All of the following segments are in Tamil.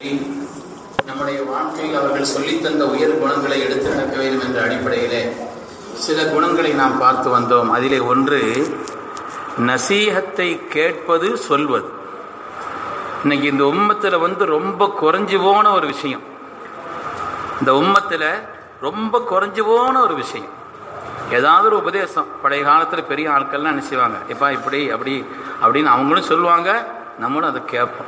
நம்முடைய வாழ்க்கையில் அவர்கள் சொல்லித்தந்த உயர் குணங்களை எடுத்து நடக்க வேண்டும் என்ற அடிப்படையிலே சில குணங்களை நாம் பார்த்து வந்தோம் அதிலே ஒன்று நசீகத்தை கேட்பது சொல்வது இன்னைக்கு இந்த உம்மத்தில் வந்து ரொம்ப குறைஞ்சு போன ஒரு விஷயம் இந்த உம்மத்தில் ரொம்ப குறைஞ்சு போன ஒரு விஷயம் ஏதாவது ஒரு உபதேசம் பழைய காலத்தில் பெரிய ஆட்கள்லாம் என்ன செய்வாங்க எப்பா இப்படி அப்படி அப்படின்னு அவங்களும் சொல்லுவாங்க நம்மளும் அதை கேட்போம்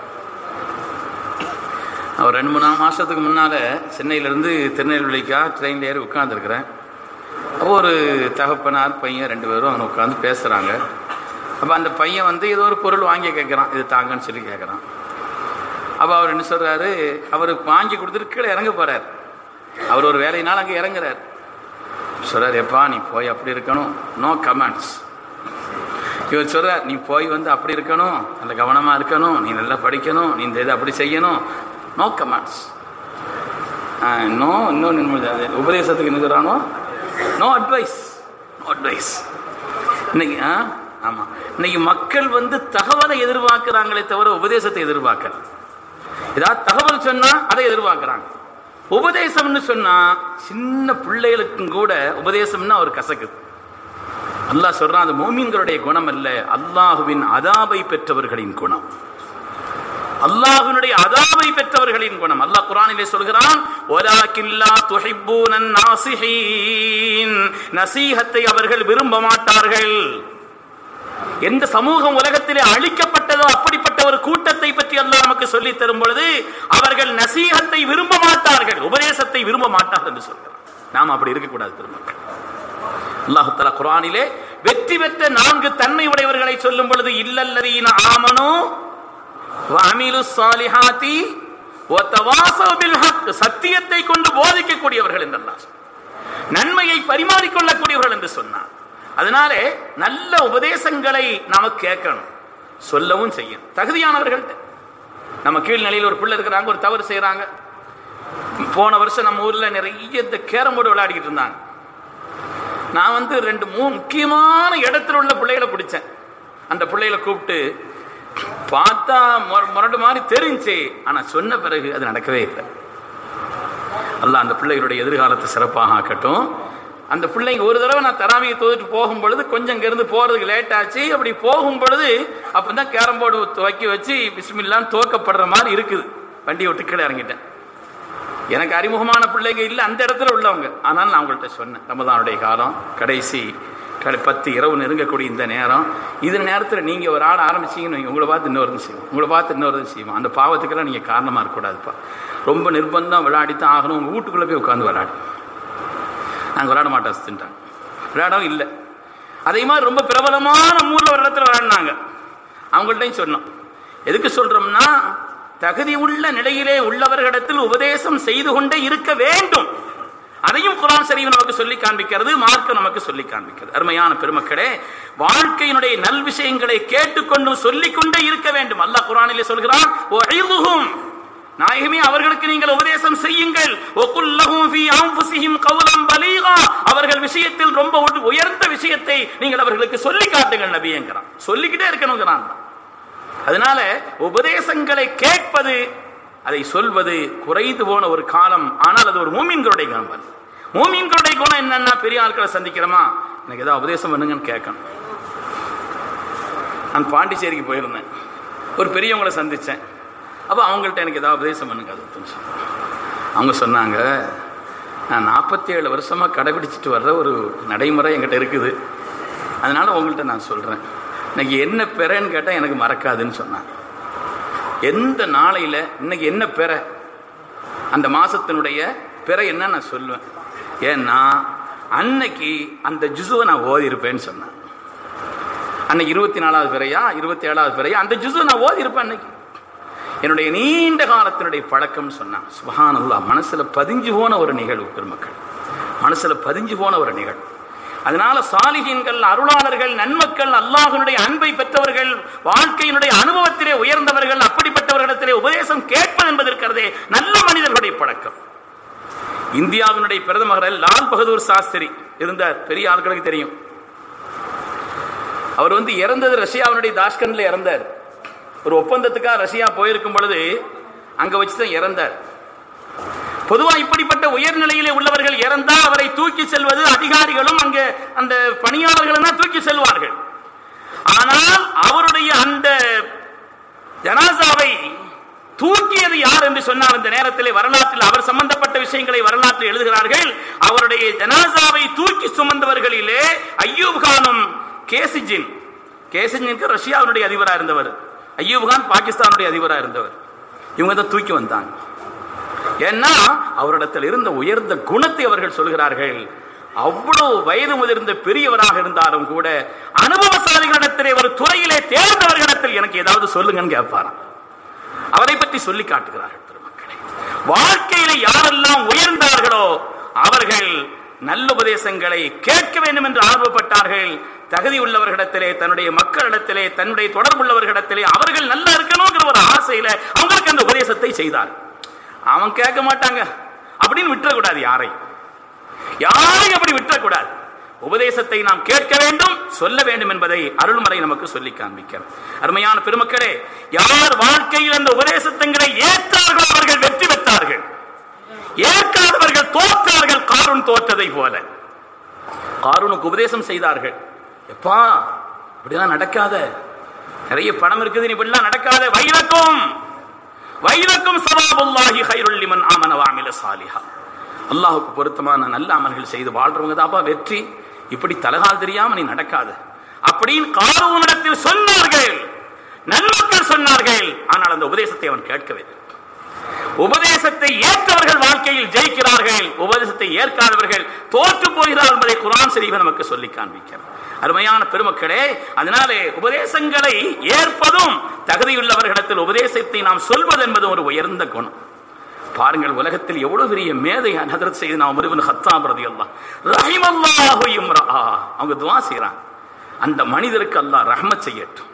ஒரு ரெண்டு மூணு மாதத்துக்கு முன்னால் சென்னையிலேருந்து திருநெல்வேலிக்காக ட்ரெயினில் ஏறி உட்காந்துருக்குறேன் அப்போ ஒரு தகப்பனார் பையன் ரெண்டு பேரும் அவங்க உட்காந்து பேசுகிறாங்க அப்போ அந்த பையன் வந்து ஏதோ ஒரு பொருள் வாங்கி கேட்குறான் இது தாங்கன்னு சொல்லி கேட்குறான் அப்போ அவர் என்ன சொல்கிறாரு அவர் வாங்கி கொடுத்துட்டு கீழே இறங்க போகிறார் அவர் ஒரு வேலையினால் அங்கே இறங்குறார் சொல்கிறார் எப்பா நீ போய் அப்படி இருக்கணும் நோ கமெண்ட்ஸ் இவர் சொல்கிறார் நீ போய் வந்து அப்படி இருக்கணும் நல்ல கவனமாக இருக்கணும் நீ நல்லா படிக்கணும் நீ இந்த இதை அப்படி செய்யணும் நோ கமெண்ட்ஸ் நோ இன்னொன்று உபதேசத்துக்கு நிற்கிறானோ நோ அட்வைஸ் நோ அட்வைஸ் இன்னைக்கு ஆ ஆமாம் இன்னைக்கு மக்கள் வந்து தகவலை எதிர்பார்க்குறாங்களே தவிர உபதேசத்தை எதிர்பார்க்கல ஏதாவது தகவல் சொன்னால் அதை எதிர்பார்க்குறாங்க உபதேசம்னு சொன்னா சின்ன பிள்ளைகளுக்கும் கூட உபதேசம்னா ஒரு கசக்குது அல்லாஹ் சொல்றான் அது மோமீன்களுடைய குணம் அல்ல அல்லாஹுவின் அதாபை பெற்றவர்களின் குணம் அல்லாஹுனுடைய அதாவை பெற்றவர்களின் குணம் அல்லாஹ் குரானிலே சொல்கிறான் ஒலாக்கில்லா துஹிப்பூனன் நாசிஹீன் நசீஹத்தை அவர்கள் விரும்ப மாட்டார்கள் எந்த சமூகம் உலகத்திலே அழிக்கப்பட்டதோ அப்படிப்பட்ட ஒரு கூட்டத்தை பற்றி அல்லாஹ் நமக்கு சொல்லி தரும் பொழுது அவர்கள் நசீகத்தை விரும்ப மாட்டார்கள் உபதேசத்தை விரும்ப மாட்டார்கள் என்று சொல்கிறார் நாம் அப்படி இருக்கக்கூடாது பெருமக்கள் அல்லாஹு தலா குரானிலே வெற்றி பெற்ற நான்கு தன்மை உடையவர்களை சொல்லும் பொழுது இல்லல்லதீன ஆமனோ அமிலு சாலிஹாத்தி சத்தியத்தை கொண்டு போதிக்கக்கூடியவர்கள் என்றெல்லாம் நன்மையை பரிமாறிக்கொள்ளக்கூடியவர்கள் என்று சொன்னார் அதனாலே நல்ல உபதேசங்களை நாம கேட்கணும் சொல்லவும் செய்யணும் தகுதியானவர்கள் நம்ம கீழ்நிலையில் ஒரு பிள்ளை இருக்கிறாங்க ஒரு தவறு செய்யறாங்க போன வருஷம் நம்ம ஊர்ல நிறைய இந்த கேரம் போர்டு விளையாடிக்கிட்டு இருந்தாங்க நான் வந்து ரெண்டு மூணு முக்கியமான இடத்துல உள்ள பிள்ளைகளை பிடிச்சேன் அந்த பிள்ளைகளை கூப்பிட்டு பார்த்தா முரண்டு மாதிரி தெரிஞ்சு ஆனா சொன்ன பிறகு அது நடக்கவே இல்லை அல்ல அந்த பிள்ளைகளுடைய எதிர்காலத்தை சிறப்பாக ஆக்கட்டும் அந்த பிள்ளைங்க ஒரு தடவை நான் தராமியை தோதிட்டு போகும் பொழுது கொஞ்சம் இங்கேருந்து போகிறதுக்கு லேட் ஆச்சு அப்படி போகும் பொழுது அப்போ தான் கேரம் போர்டு துவக்கி வச்சு பிஸ்மில்லான்னு துவக்கப்படுற மாதிரி இருக்குது வண்டியை விட்டு கீழே இறங்கிட்டேன் எனக்கு அறிமுகமான பிள்ளைங்க இல்லை அந்த இடத்துல உள்ளவங்க ஆனால் நான் அவங்கள்ட்ட சொன்னேன் ரமதானுடைய காலம் கடைசி கடை பத்து இரவு நெருங்கக்கூடிய இந்த நேரம் இது நேரத்தில் நீங்கள் ஒரு ஆள் ஆரம்பிச்சிங்கன்னு உங்களை பார்த்து இன்னொரு செய்வோம் உங்களை பார்த்து இன்னொரு செய்வோம் அந்த பாவத்துக்கெல்லாம் நீங்கள் காரணமாக இருக்கக்கூடாதுப்பா ரொம்ப நிர்பந்தம் விளையாடித்தான் ஆகணும் உங்கள் வீட்டுக்குள்ளே போய் உட்காந்து விளையாடு நாங்கள் விளையாட மாட்டோம் தின்ட்டாங்க விளையாடவும் இல்லை அதே மாதிரி ரொம்ப பிரபலமான ஊரில் ஒரு இடத்துல விளையாடினாங்க அவங்கள்ட்டையும் சொன்னோம் எதுக்கு சொல்கிறோம்னா தகுதி உள்ள நிலையிலே உள்ளவர்களிடத்தில் உபதேசம் செய்து கொண்டே இருக்க வேண்டும் அதையும் குரான் சரிவு நமக்கு சொல்லி காண்பிக்கிறது மார்க்க நமக்கு சொல்லி காண்பிக்கிறது அருமையான பெருமக்களே வாழ்க்கையினுடைய நல் விஷயங்களை கேட்டுக்கொண்டும் சொல்லிக்கொண்டே இருக்க வேண்டும் அல்லாஹ் குரானிலே சொல்கிறான் நாயகமே அவர்களுக்கு நீங்கள் உபதேசம் செய்யுங்கள் அவர்கள் விஷயத்தில் ரொம்ப உயர்ந்த விஷயத்தை நீங்கள் அவர்களுக்கு சொல்லி காட்டுங்கள் நபிங்கிறான் சொல்லிக்கிட்டே இருக்கணுங்கிறான் அதனால உபதேசங்களை கேட்பது அதை சொல்வது குறைந்து போன ஒரு காலம் ஆனால் அது ஒரு மூமின்களுடைய குணம் அது மூமின்களுடைய குணம் என்னன்னா பெரிய ஆட்களை சந்திக்கிறோமா எனக்கு ஏதாவது உபதேசம் பண்ணுங்கன்னு கேட்கணும் நான் பாண்டிச்சேரிக்கு போயிருந்தேன் ஒரு பெரியவங்களை சந்தித்தேன் அப்போ அவங்கள்ட்ட எனக்கு ஏதாவது உபதேசம் பண்ணுங்க அது அவங்க சொன்னாங்க நான் நாற்பத்தி ஏழு வருஷமாக கடைபிடிச்சிட்டு வர்ற ஒரு நடைமுறை என்கிட்ட இருக்குது அதனால உங்கள்கிட்ட நான் சொல்கிறேன் இன்னைக்கு என்ன பெறன்னு கேட்டால் எனக்கு மறக்காதுன்னு சொன்னாங்க எந்த நாளையில் இன்னைக்கு என்ன பெற அந்த மாசத்தினுடைய பிற என்ன நான் சொல்லுவேன் ஏன்னா அன்னைக்கு அந்த ஜுசுவை நான் ஓதி இருப்பேன்னு சொன்னேன் அன்னைக்கு இருபத்தி நாலாவது பிறையா இருபத்தி ஏழாவது பிறையா அந்த ஜுசுவை நான் ஓதி இருப்பேன் அன்னைக்கு என்னுடைய நீண்ட காலத்தினுடைய பழக்கம் சொன்னான் சுபஹானல்லா மனசுல பதிஞ்சு போன ஒரு நிகழ்வு பெருமக்கள் மனசுல பதிஞ்சு போன ஒரு நிகழ்வு அதனால சாலிகீன்கள் அருளாளர்கள் நன்மக்கள் அல்லாஹனுடைய அன்பை பெற்றவர்கள் வாழ்க்கையினுடைய அனுபவத்திலே உயர்ந்தவர்கள் அப்படிப்பட்டவர்களிடத்திலே உபதேசம் கேட்பது என்பது இருக்கிறதே நல்ல மனிதர்களுடைய பழக்கம் இந்தியாவினுடைய பிரதமர் லால் பகதூர் சாஸ்திரி இருந்தார் பெரிய ஆட்களுக்கு தெரியும் அவர் வந்து இறந்தது ரஷ்யாவினுடைய தாஷ்கன்ல இறந்தார் ஒரு ஒப்பந்தத்துக்காக ரஷ்யா போயிருக்கும் பொழுது அங்க வச்சுதான் இறந்தார் பொதுவா இப்படிப்பட்ட உயர்நிலையிலே உள்ளவர்கள் இறந்தால் அவரை தூக்கி செல்வது அதிகாரிகளும் அங்க அந்த பணியாளர்களும் தான் தூக்கி செல்வார்கள் ஆனால் அவருடைய அந்த ஜனாசாவை தூக்கியது யார் என்று சொன்னார் இந்த நேரத்திலே வரலாற்றில் அவர் சம்பந்தப்பட்ட விஷயங்களை வரலாற்றில் எழுதுகிறார்கள் அவருடைய ஜனாசாவை தூக்கி சுமந்தவர்களிலே ஐயூப் கானும் கேசிஜின் கேசிஜினுக்கு ரஷ்யாவுடைய அதிபராக இருந்தவர் ஐயூப் கான் பாகிஸ்தானுடைய அதிபராக இருந்தவர் இவங்க தான் தூக்கி வந்தாங்க ஏன்னா அவரிடத்தில் இருந்த உயர்ந்த குணத்தை அவர்கள் சொல்கிறார்கள் அவ்வளவு வயது முதிர்ந்த பெரியவராக இருந்தாலும் கூட அனுபவசாலிகளிடத்திலே ஒரு துறையிலே தேர்ந்தவர்களிடத்தில் எனக்கு ஏதாவது சொல்லுங்கன்னு கேட்பாராம் அவரை பற்றி சொல்லி காட்டுகிறார்கள் பெருமக்களே வாழ்க்கையில யாரெல்லாம் உயர்ந்தார்களோ அவர்கள் நல்ல உபதேசங்களை கேட்க வேண்டும் என்று ஆர்வப்பட்டார்கள் தகுதி உள்ளவர்களிடத்திலே தன்னுடைய மக்களிடத்திலே தன்னுடைய தொடர்புள்ளவர்களிடத்திலே அவர்கள் நல்லா இருக்கணுங்கிற ஒரு ஆசையில அவங்களுக்கு அந்த உபதேசத்தை செய்தார் அவன் கேட்க மாட்டாங்க அப்படின்னு விட்டுறக்கூடாது யாரை யாரை அப்படி விட்டுறக்கூடாது உபதேசத்தை நாம் கேட்க வேண்டும் சொல்ல வேண்டும் என்பதை அருள்மறை நமக்கு சொல்லி காண்பிக்கிறார் அருமையான பெருமக்களே யார் வாழ்க்கையில் அந்த உபதேசத்தங்களை ஏற்றார்களோ அவர்கள் வெற்றி பெற்றார்கள் ஏற்காதவர்கள் தோற்றார்கள் காரூன் தோற்றதை போல காரூனுக்கு உபதேசம் செய்தார்கள் எப்பா இப்படிலாம் நடக்காத நிறைய பணம் இருக்குது நீ இப்படிலாம் நடக்காத வைரக்கும் வைரக்கும் சவாபுல்லாஹி ஹைருல் லிமன் ஆமன வாமில சாலிஹா அல்லாஹுக்கு பொருத்தமான நல்ல அமல்கள் செய்து வாழ்றவங்க தாப்பா வெற்றி இப்படி தலகால் தெரியாம நீ நடக்காது அப்படின்னு காரூனிடத்தில் சொன்னார்கள் நன்மக்கள் சொன்னார்கள் ஆனால் அந்த உபதேசத்தை அவன் கேட்கவில்லை உபதேசத்தை ஏற்றவர்கள் வாழ்க்கையில் ஜெயிக்கிறார்கள் உபதேசத்தை ஏற்காதவர்கள் தோற்று போகிறார்கள் என்பதை குரான் ஷரீஃப் நமக்கு சொல்லி காண்பிக்கிறார் அருமையான பெருமக்களே அதனாலே உபதேசங்களை ஏற்பதும் தகுதியுள்ளவர்களிடத்தில் உபதேசத்தை நாம் சொல்வது என்பது ஒரு உயர்ந்த குணம் பாருங்கள் உலகத்தில் எவ்வளவு பெரிய மேதை ஹதரத் செய்து நாம் ஒருவன் ஹத்தாம் ரதி அல்லா ரஹிமல்லாஹு இம்ரா அவங்க துவா செய்றாங்க அந்த மனிதருக்கு அல்லாஹ் ரஹ்மத் செய்யட்டும்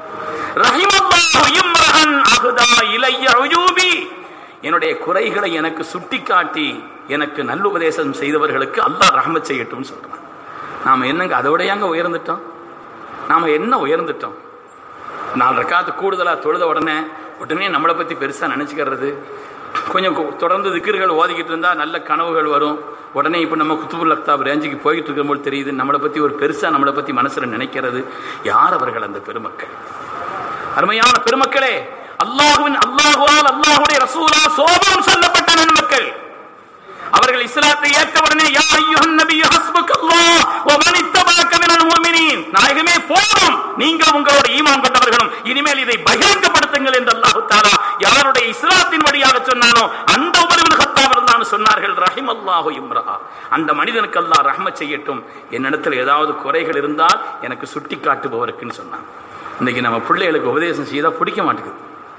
ரஹிமல்லாஹு இம்ரஹன் அஹ்தா இலைய உஜூபி என்னுடைய குறைகளை எனக்கு சுட்டிக்காட்டி எனக்கு நல்லுபதேசம் செய்தவர்களுக்கு அல்லாஹ் ரஹ்மத் செய்யட்டும் சொல்றான் நாம என்னங்க அதோடையாங்க உயர்ந்துட்டோம் நாம என்ன உயர்ந்துட்டோம் நாலு ரக்காத்து கூடுதலா தொழுத உடனே உடனே நம்மளை பத்தி பெருசா நினைச்சுக்கிறது கொஞ்சம் கு- தொடர்ந்து திக்கிர்கள் ஓதிக்கிட்டு இருந்தா நல்ல கனவுகள் வரும் உடனே இப்போ நம்ம குத்துபுல் அக்தாப் ரேஞ்சுக்கு போய்கிட்டு இருக்கும்போது தெரியுது நம்மளை பத்தி ஒரு பெருசா நம்மளை பத்தி மனசுல நினைக்கிறது யார் அவர்கள் அந்த பெருமக்கள் அருமையான பெருமக்களே அல்லாஹுவின் அல்லாஹுவால் அல்லாஹுடைய ரசூலா சோபம் சொல்லப்பட்ட நன்மக்கள் அவர்கள் இஸ்லாத்தை ஏற்றவுடனே யா ஐயுஹன் நபியு ஹஸ்புக்கல்லாஹ் வ மன் இத்தபஅக மினல் முஃமினீன் நாயகமே போதும் நீங்கள் உங்களோட ஈமான் கொண்டவர்களும் இனிமேல் இதை பகிரங்கப்படுத்துங்கள் என்று அல்லாஹ் தஆலா யாருடைய இஸ்லாத்தின் வழியாக சொன்னானோ அந்த உமர் இப்னு கத்தாப் ரலியல்லாஹு சொன்னார்கள் ரஹிமல்லாஹு இம்ரா அந்த மனிதனுக்கு அல்லாஹ் ரஹ்மத் செய்யட்டும் என்னிடத்தில் ஏதாவது குறைகள் இருந்தால் எனக்கு சுட்டி காட்டுபவருக்குன்னு சொன்னான் இன்னைக்கு நம்ம பிள்ளைகளுக்கு உபதேசம் செய்தா பிடிக்க மாட்டேங்குது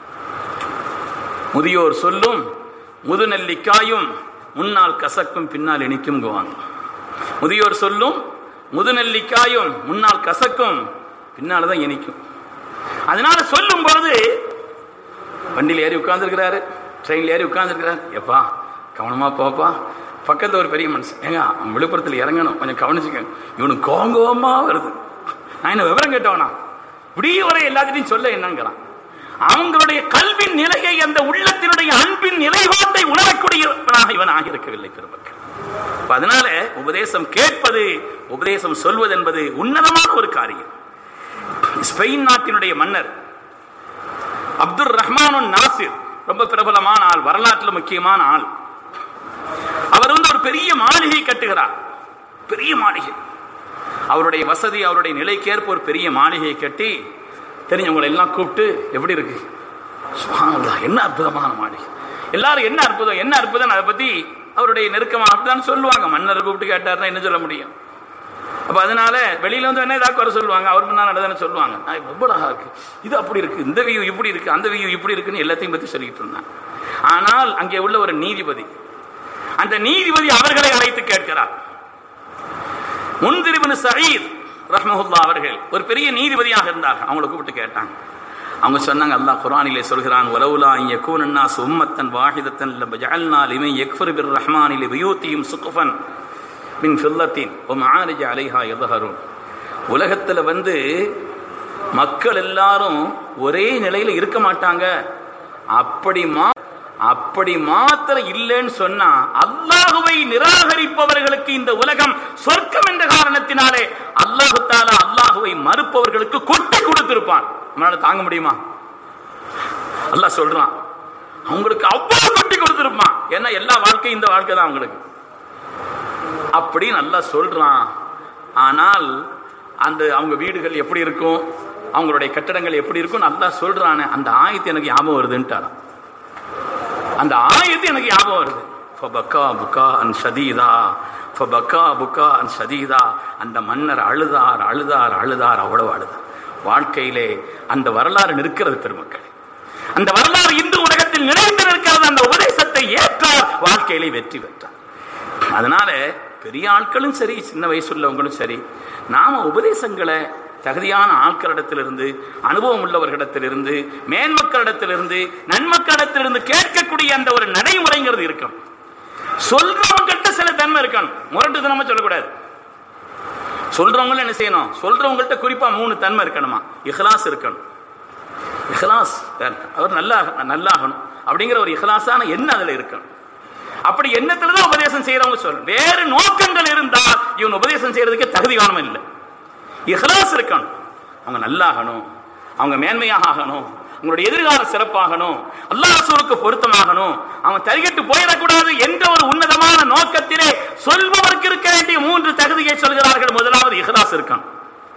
முதியோர் சொல்லும் முதுநெல்லிக்காயும் முன்னால் கசக்கும் பின்னால் இனிக்கும் குவாங்க முதியோர் சொல்லும் முதுநெல்லிக்காயும் முன்னால் கசக்கும் பின்னால் தான் இனிக்கும் அதனால சொல்லும் பொழுது வண்டியில் ஏறி உட்கார்ந்துருக்கிறாரு ட்ரெயினில் ஏறி உட்கார்ந்துருக்கிறாரு எப்பா கவனமா போப்பா பக்கத்துல ஒரு பெரிய மனுஷன் ஏங்க அவன் விழுப்புரத்தில் இறங்கணும் கொஞ்சம் கவனிச்சுக்கங்க இவனுக்கு கோங்கோமா வருது நான் என்ன விவரம் கேட்டவனா இப்படியே வரை எல்லாத்திட்டையும் சொல்ல என்னங்கிறான் அவங்களுடைய கல்வின் நிலையை அந்த உள்ளத்தினுடைய அன்பின் நிலைப்பாட்டை உணரக்கூடியவனாக இவன் ஆகியிருக்கவில்லை பெருமக்கள் அப்ப அதனால உபதேசம் கேட்பது உபதேசம் சொல்வது என்பது உன்னதமான ஒரு காரியம் ஸ்பெயின் நாட்டினுடைய மன்னர் அப்துல் ரஹ்மான் நாசிர் ரொம்ப பிரபலமான ஆள் வரலாற்றில் முக்கியமான ஆள் அவர் வந்து ஒரு பெரிய மாளிகை கட்டுகிறார் பெரிய மாளிகை அவருடைய வசதி அவருடைய நிலைக்கேற்ப ஒரு பெரிய மாளிகையை கட்டி தெரிஞ்சவங்களை எல்லாம் கூப்பிட்டு எப்படி இருக்கு சுப்ஹானல்லாஹ், என்ன அற்புதமான மாளிகை எல்லாரும் என்ன அற்புதம் என்ன அற்புதம் அதை பத்தி அவருடைய நெருக்கமா அப்படிதான் சொல்லுவாங்க மன்னர் கூப்பிட்டு கேட்டாருன்னா என்ன சொல்ல முடியும் அப்ப அதனால வெளியில வந்து என்ன ஏதாவது குறை சொல்லுவாங்க அவர் முன்னால் நடந்தானே சொல்லுவாங்க "ஆ, இது ரொம்ப அழகா இருக்கு இது அப்படி இருக்கு இந்த வியூ இப்படி இருக்கு அந்த வியூ இப்படி இருக்குன்னு எல்லாத்தையும் பத்தி சொல்லிட்டு இருந்தாங்க ஆனால் அங்கே உள்ள ஒரு நீதிபதி அந்த நீதிபதி அவர்களை அழைத்து கேட்கிறார் முன்திருபின் சயீத் ரஹ்மஹுல்லா அவர்கள் ஒரு பெரிய நீதிபதியாக இருந்தார்கள் அவங்களை கூப்பிட்டு கேட்டாங்க அவங்க சொன்னாங்க அல்லாஹ் குர்ஆனிலே சொல்கிறான் வலவுலா யகூன الناس உம்மத்தன் வாஹிதத்தன் லபஜஅல்னா லிமன் யக்ஃபுரு பிர்ரஹ்மானி லிபுயூத்திஹிம் சுக்ஃபன் மின் ஃபில்லத்தின் வ மஆரிஜ அலைஹா யظஹரூன் உலகத்துல வந்து மக்கள் எல்லாரும் ஒரே நிலையில இருக்க மாட்டாங்க அப்படி மா அப்படி மாத்திரம் இல்லைன்னு சொன்னா அல்லாஹுவை நிராகரிப்பவர்களுக்கு இந்த உலகம் சொர்க்கம் என்ற காரணத்தினாலே அல்லாஹு தாலா அல்லாஹுவை மறுப்பவர்களுக்கு கொட்டி கொடுத்திருப்பான் நம்மளால தாங்க முடியுமா அல்லாஹ் சொல்றான் அவங்களுக்கு அவ்வளவு கொட்டி கொடுத்திருப்பான் ஏன்னா எல்லா வாழ்க்கையும் இந்த வாழ்க்கை தான் அவங்களுக்கு அப்படி நல்லா சொல்றான் ஆனால் அந்த அவங்க வீடுகள் எப்படி இருக்கும் அவங்களுடைய கட்டடங்கள் எப்படி இருக்கும் நல்லா சொல்றானே அந்த ஆயத்து எனக்கு ஞாபகம் வருதுன்ட்டாராம் அந்த ஆயத்து எனக்கு ஞாபகம் வருது ஃபபக்கா புக்கா அன் ஷதீதா ஃபபக்கா புக்கா அன் ஷதீதா அந்த மன்னர் அழுதார் அழுதார் அழுதார் அவ்வளவு அழுதார் வாழ்க்கையிலே அந்த வரலாறு நிற்கிறது பெருமக்கள் அந்த வரலாறு இந்து உலகத்தில் நினைத்து நிற்கிறது அந்த உபதேசத்தை ஏற்றார் வாழ்க்கையிலே வெற்றி பெற்றார் அதனால பெரிய ஆட்களும் சரி சின்ன வயசுள்ளவங்களும் சரி நாம உபதேசங்களை தகுதியான ஆட்களிடத்திலிருந்து அனுபவம் உள்ளவர்களிடத்திலிருந்து மேன்மக்களிடத்திலிருந்து நன்மக்களிடத்திலிருந்து கேட்கக்கூடிய அந்த ஒரு நடைமுறைங்கிறது இருக்கும் சொல்றவங்ககிட்ட சில தன்மை இருக்கணும் முரட்டுத்தனமா சொல்லக்கூடாது சொல்றவங்களும் என்ன செய்யணும் சொல்றவங்கள்ட்ட குறிப்பா மூணு தன்மை இருக்கணுமா இஹ்லாஸ் இருக்கணும் இஹ்லாஸ் அவர் நல்லா நல்லாகணும் அப்படிங்கிற ஒரு இஹ்லாஸான எண்ணம் அதுல இருக்கணும் அப்படி எண்ணத்துல தான் உபதேசம் செய்யறவங்க சொல்லணும் வேறு நோக்கங்கள் இருந்தால் இவன் உபதேசம் செய்யறதுக்கு தகுதி காரணம் இல்லை இஹ்லாஸ் இருக்கணும் அவங்க நல்லாகணும் அவங்க மேன்மையாக ஆகணும் உங்களுடைய எதிர்காலம் சிறப்பாகணும் அல்லாஹ் ரசூலுக்கு பொருத்தமாகணும் அவன் தரிகட்டு போயிடக்கூடாது என்ற ஒரு உன்னதமான நோக்கத்திலே சொல்பவருக்கு இருக்க வேண்டிய மூன்று தகுதியை சொல்கிறார்கள் முதலாவது இஹ்லாஸ் இருக்கணும்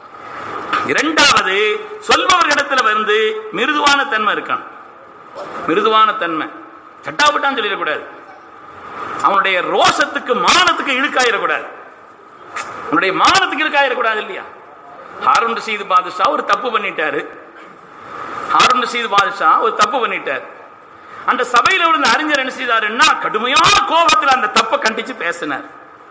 இரண்டாவது சொல்பவர்களிடத்துல வந்து மிருதுவான தன்மை இருக்கணும் மிருதுவான தன்மை சட்டாபட்டான்னு சொல்லிடக்கூடாது அவனுடைய ரோஷத்துக்கு மானத்துக்கு இழுக்காயிடக்கூடாது அவனுடைய மானத்துக்கு இழுக்காயிடக்கூடாது இல்லையா ஹாரூன் ரஷீது பாதுஷா ஒரு தப்பு பண்ணிட்டாரு ஹாரூன் ரஷீது பாதுஷா ஒரு தப்பு பண்ணிட்டார் அந்த சபையில விழுந்த அறிஞர் என்ன செய்தாருன்னா கடுமையான கோபத்தில் அந்த தப்பை கண்டிச்சு பேசினார்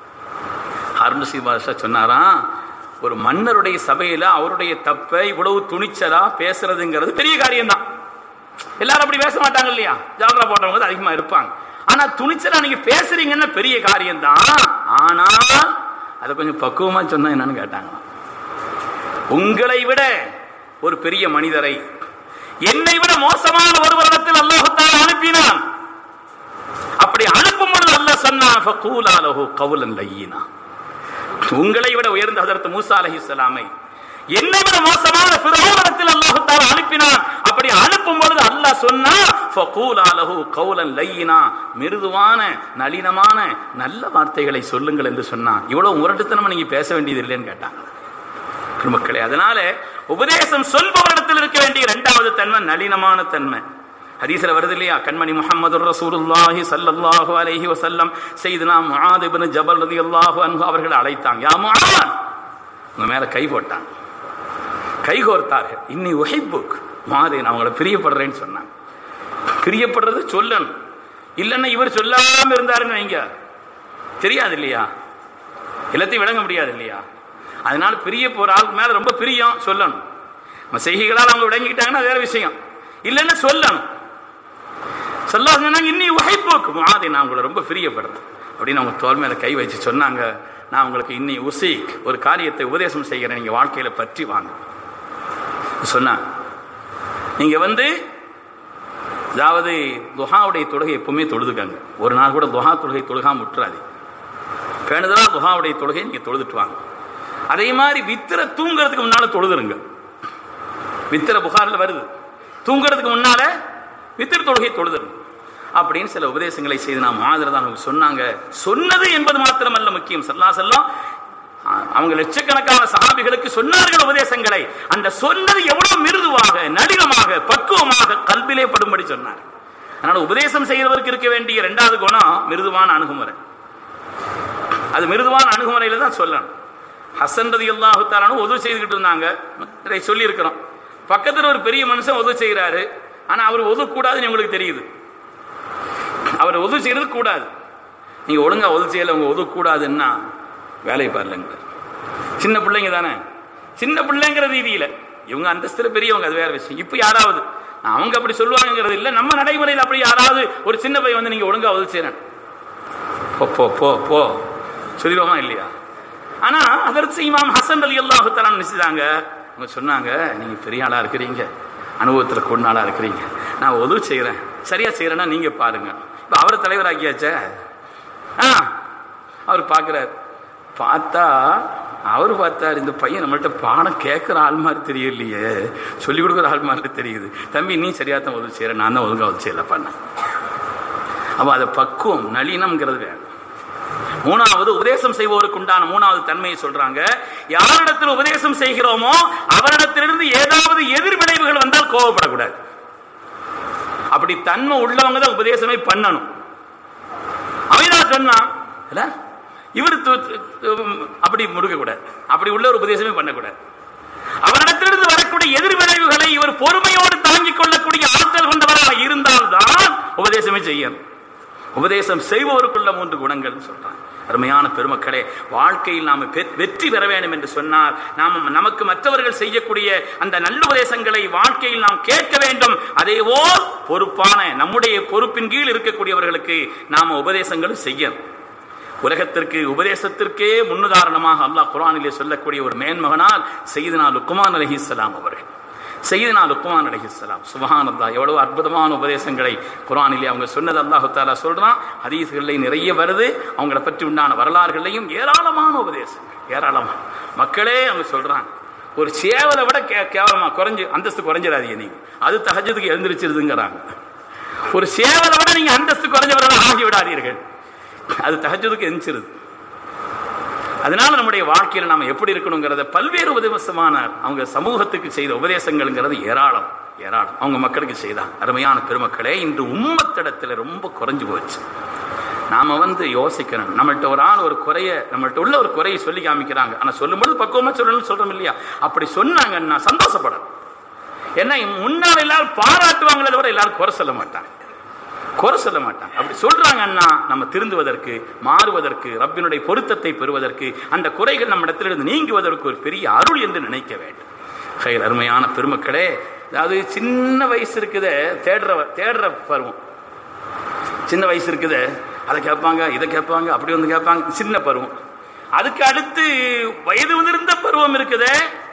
ஹாரூன் ரஷீது பாதுஷா சொன்னாராம் ஒரு மன்னருடைய சபையில அவருடைய தப்பை இவ்வளவு துணிச்சலா பேசுறதுங்கிறது பெரிய காரியம்தான் எல்லாரும் அப்படி பேச மாட்டாங்க இல்லையா ஜாகிரா போட்டவங்க தான் அதிகமா இருப்பாங்க ஆனா துணிச்சலா நீங்க பேசுறீங்கன்னா பெரிய காரியம் தான் ஆனா அதை கொஞ்சம் பக்குவமா சொன்னா என்னன்னு கேட்டாங்க உங்களை விட ஒரு பெரிய மனிதரை என்னை விட மோசமான ஒருவரிடத்தில் அல்லாஹுத்தால அனுப்பினான் அப்படி அனுப்பும் பொழுது அல்லாஹ் சொன்னான் ஃபகூலா லஹு கவுலன் லையினா உங்களை விட உயர்ந்த ஹதரத் மூசா அலைஹிஸ்ஸலாமை என்னை விட மோசமான பிரபோதனத்தில் அல்லாஹு தாலா அனுப்பினான் அப்படி அனுப்பும் பொழுது அல்லாஹ் சொன்னா ஃபகூலா லஹு கவுலன் லையினா மிருதுவான நளினமான நல்ல வார்த்தைகளை சொல்லுங்கள் என்று சொன்னான் இவ்வளவு முரட்டுத்தனமா நீங்க பேச வேண்டியது இல்லைன்னு கேட்டாங்க பெருமக்களே அதனால உபதேசம் சொல்பவரிடத்தில் இருக்க வேண்டிய இரண்டாவது தன்மை நளினமான தன்மை ஹதீஸ்ல வருது இல்லையா கண்மணி முஹம்மது ரசூலுல்லாஹி ஸல்லல்லாஹு அலைஹி வஸல்லம் செய்தனா முஆத் இப்னு ஜபல் ரலியல்லாஹு அன்ஹு அவர்கள் அழைத்தாங்க யா முஆத் உங்க மேல கை போட்டாங்க கை கோர்த்தார்கள் இன்னி உஹிப்புக் மாதே நான் உங்களை பிரியப்படுறேன்னு சொன்னாங்க பிரியப்படுறது சொல்லணும் இல்லைன்னா இவர் சொல்லாம இருந்தாருன்னு வைங்க தெரியாது இல்லையா எல்லாத்தையும் விளங்க முடியாது இல்லையா அதனால பிரிய போற ஆளுக்கு மேல ரொம்ப பிரியம் சொல்லணும் நம்ம செய்கைகளால் அவங்க விளங்கிட்டாங்கன்னா வேற விஷயம் இல்லைன்னா சொல்லணும் சொல்லாங்க இன்னி உகைப்போக்கு மாதிரி நான் உங்களை ரொம்ப பிரியப்படுறேன் அப்படின்னு அவங்க தோல் மேல கை வச்சு சொன்னாங்க நான் உங்களுக்கு இன்னி உசீக் ஒரு காரியத்தை உபதேசம் செய்கிறேன் நீங்க வாழ்க்கையில பற்றி வாங்க சொன்னா நீங்க வந்து அதாவது துஹாவுடைய தொழுகை எப்பவுமே தொழுதுக்காங்க ஒரு நாள் கூட துஹா தொழுகை தொழுகாம விட்டுறாது பேணுதலா துஹாவுடைய தொழுகை நீங்க தொழுதுட்டு வாங்க அதே மாதிரி வித்திர தூங்குறதுக்கு முன்னால தொழுதுருங்க வித்திர புகாரில் வருது தூங்குறதுக்கு முன்னால வித்திர தொழுகை தொழுதுருங்க அப்படின்னு சில உபதேசங்களை செய்து நாம் மாதிரி தான் அவங்க சொன்னாங்க சொன்னது என்பது மாத்திரமல்ல முக்கியம் சல்லா செல்லம் அவங்க லட்சக்கணக்கான சகாபிகளுக்கு சொன்னார்கள் உபதேசங்களை அந்த சொன்னது எவ்வளவு மிருதுவாக நளினமாக பக்குவமாக கல்விலே படும்படி சொன்னார் அதனால உபதேசம் செய்கிறவருக்கு இருக்க வேண்டிய இரண்டாவது குணம் மிருதுவான அணுகுமுறை அது மிருதுவான அணுகுமுறையில தான் சொல்லணும் ஹசன் ரதி அல்லாஹு தாலானு உதவி செய்துக்கிட்டு இருந்தாங்க இதை சொல்லியிருக்கிறோம் பக்கத்தில் ஒரு பெரிய மனுஷன் உதவி செய்கிறாரு ஆனா அவர் உதவ கூடாதுன்னு உங்களுக்கு தெரியுது அவர் உதவி செய்யறது கூடாது நீங்க ஒழுங்கா உதவி செய்யல உங்க உதவ கூடாதுன்னா வேலையை பாருலங்க சின்ன பிள்ளைங்க தானே சின்ன பிள்ளைங்கிற ரீதியில இவங்க அந்தஸ்துல பெரியவங்க அது வேற விஷயம் இப்ப யாராவது அவங்க அப்படி சொல்லுவாங்கிறது இல்ல நம்ம நடைமுறையில் அப்படி யாராவது ஒரு சின்ன பையன் வந்து நீங்க ஒழுங்கா உதவி செய்யணும் போ போ போ போ சொல்லிடுவோமா இல்லையா ஆனா அதற்கு இமாம் ஹசன் அலி அல்லாஹு தலான் நினைச்சாங்க அவங்க சொன்னாங்க நீங்க பெரிய ஆளா இருக்கிறீங்க அனுபவத்தில் கொண்டாடா இருக்கிறீங்க நான் உதவி செய்கிறேன் சரியா செய்கிறேன்னா நீங்க பாருங்க இப்போ அவரை தலைவராக்கியாச்சே ஆ அவர் பார்க்குறாரு பார்த்தா அவர் பார்த்தார் இந்த பையன் நம்மள்ட்ட பாடம் கேட்குற ஆள் மாதிரி தெரியலையே சொல்லிக் கொடுக்குற ஆள் மாதிரி தெரியுது தம்பி நீ சரியா தான் உதவி செய்கிற நான் தான் ஒழுங்காக உதவி செய்யல பண்ண அப்போ அதை பக்குவம் நளினம்ங்கிறது வேணும் மூணாவது உபதேசம் செய்வோருக்கு உண்டான மூணாவது தன்மையை சொல்றாங்க யாரிடத்தில் உபதேசம் செய்கிறோமோ அவரிடத்திலிருந்து ஏதாவது எதிர் விளைவுகள் வந்தால் கோவப்படக்கூடாது அப்படி தன்மை உள்ளவங்க தான் உபதேசமே பண்ணணும் அவன் சொன்னான் இல்ல இவர் அப்படி முடுக்க கூடாது அப்படி உள்ள ஒரு உபதேசமே பண்ணக்கூடாது அவரிடத்திலிருந்து வரக்கூடிய எதிர் விளைவுகளை இவர் பொறுமையோடு தாங்கிக் கொள்ளக்கூடிய ஆற்றல் கொண்டவராக இருந்தால்தான் உபதேசமே செய்யணும் உபதேசம் செய்பவருக்குள்ள மூன்று குணங்கள் சொல்றாங்க அருமையான பெருமக்களே வாழ்க்கையில் நாம் வெற்றி பெற வேண்டும் என்று சொன்னால் நாம் நமக்கு மற்றவர்கள் செய்யக்கூடிய அந்த நல்ல உபதேசங்களை வாழ்க்கையில் நாம் கேட்க வேண்டும் அதேபோல் பொறுப்பான நம்முடைய பொறுப்பின் கீழ் இருக்கக்கூடியவர்களுக்கு நாம் உபதேசங்களும் செய்யணும் உலகத்திற்கு உபதேசத்திற்கே முன்னுதாரணமாக அல்லாஹ் குரானிலே சொல்லக்கூடிய ஒரு மேன்மகனால் செய்தனா லுக்குமான் அலஹிஸ்லாம் அவர்கள் செய்தனா லுக்குமான் அலஹிஸ்லாம் சுபஹான் அல்லா எவ்வளவு அற்புதமான உபதேசங்களை குரானிலே அவங்க சொன்னது அல்லாஹு தாலா சொல்றான் ஹதீஸ்களில் நிறைய வருது அவங்கள பற்றி உண்டான வரலாறுகளையும் ஏராளமான உபதேசம் ஏராளமான மக்களே அவங்க சொல்றாங்க ஒரு சேவலை விட கே கேவலமா குறைஞ்சு அந்தஸ்து குறைஞ்சிடாதீங்க நீங்க அது தகஜத்துக்கு எழுந்திருச்சிருதுங்கிறாங்க ஒரு சேவலை விட நீங்க அந்தஸ்து குறைஞ்சவர்கள் ஆகி விடாதீர்கள் அது தகஜதுக்கு எந்திருது அதனால நம்முடைய வாழ்க்கையில் நாம் எப்படி இருக்கணுங்கிறத பல்வேறு உபதேசமான அவங்க சமூகத்துக்கு செய்த உபதேசங்கள்ங்கிறது ஏராளம் ஏராளம் அவங்க மக்களுக்கு செய்தாங்க அருமையான பெருமக்களே இன்று உம்மத்திடத்துல ரொம்ப குறைஞ்சு போச்சு நாம வந்து யோசிக்கணும் நம்மள்ட்ட ஒரு ஆள் ஒரு குறைய நம்மள்ட்ட உள்ள ஒரு குறையை சொல்லி காமிக்கிறாங்க ஆனா சொல்லும்போது பக்குவமா சொல்லணும்னு சொல்றோம் இல்லையா அப்படி சொன்னாங்கன்னா சந்தோஷப்படணும் ஏன்னா முன்னால் எல்லாரும் பாராட்டுவாங்களே தவிர எல்லாரும் குறை சொல்ல மாட்டாங்க குறை சொல்ல மாட்டாங்க அப்படி சொல்றாங்கன்னா நம்ம திருந்துவதற்கு மாறுவதற்கு ரப்பினுடைய பொருத்தத்தை பெறுவதற்கு அந்த குறைகள் நம்ம இடத்திலிருந்து நீங்குவதற்கு ஒரு பெரிய அருள் என்று நினைக்க வேண்டும் கையில் அருமையான பெருமக்களே அதாவது சின்ன வயசு இருக்குத தேடுற தேடுற பருவம் சின்ன வயசு இருக்குது அதை கேட்பாங்க இதை கேட்பாங்க அப்படி வந்து கேட்பாங்க சின்ன பருவம் அதுக்கு அடுத்து வயது முதிர்ந்த பருவம் இருக்குதே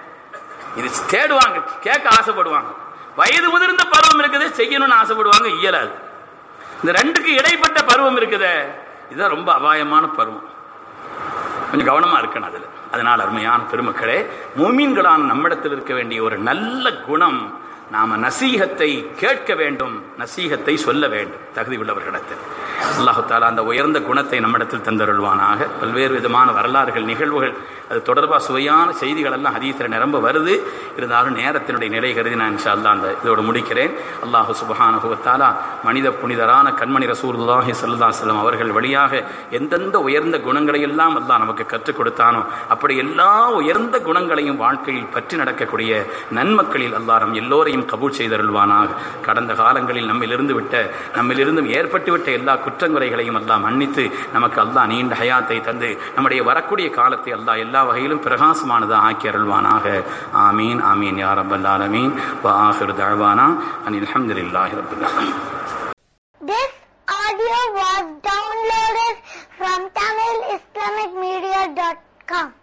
இது தேடுவாங்க கேட்க ஆசைப்படுவாங்க வயது முதிர்ந்த பருவம் இருக்குது செய்யணும்னு ஆசைப்படுவாங்க இயலாது இந்த ரெண்டுக்கு இடைப்பட்ட பருவம் இருக்குதே இதுதான் ரொம்ப அபாயமான பருவம் கொஞ்சம் கவனமா இருக்கணும் அதுல அதனால் அருமையான பெருமக்களே மூமீன்களான நம்மிடத்தில் இருக்க வேண்டிய ஒரு நல்ல குணம் நாம நசீகத்தை கேட்க வேண்டும் நசீகத்தை சொல்ல வேண்டும் தகுதி உள்ளவர்களிடத்தில் அல்லாஹு தாலா அந்த உயர்ந்த குணத்தை நம்மிடத்தில் தந்தருள்வானாக பல்வேறு விதமான வரலாறுகள் நிகழ்வுகள் அது தொடர்பாக சுவையான செய்திகள் எல்லாம் ஹதீஸில் நிரம்ப வருது இருந்தாலும் நேரத்தினுடைய நிலை கருதி நான் இன்ஷா அல்லா அந்த இதோடு முடிக்கிறேன் அல்லாஹு சுபஹானுகுவத்தாலா மனித புனிதரான கண்மணி ரசூலுல்லாஹி சல்லா செல்லம் அவர்கள் வழியாக எந்தெந்த உயர்ந்த குணங்களை எல்லாம் அல்லாஹ் நமக்கு கற்றுக் கொடுத்தானோ அப்படி எல்லா உயர்ந்த குணங்களையும் வாழ்க்கையில் பற்றி நடக்கக்கூடிய நன்மக்களில் அல்லாஹ் நம் எல்லோரையும் கபூல் செய்தருள்வானாக கடந்த காலங்களில் நம்மிலிருந்து விட்ட நம்மிலிருந்தும் ஏற்பட்டுவிட்ட எல்லா குற்றங்குறைகளையும் அல்லாஹ் மன்னித்து நமக்கு அல்லாஹ் நீண்ட ஹயாத்தை தந்து நம்முடைய வரக்கூடிய காலத்தை அல்லாஹ் எல்லா வகையிலும் பிரகாசமானதாக ஆக்கி அருள்வானாக ஆமீன் ஆமீன் யா ரப்பல் ஆலமீன் வ ஆஹிர் தஅவானா அனில் ஹம்துலில்லாஹி ரப்பில் ஆலமீன் This audio was downloaded from TamilIslamicMedia.com.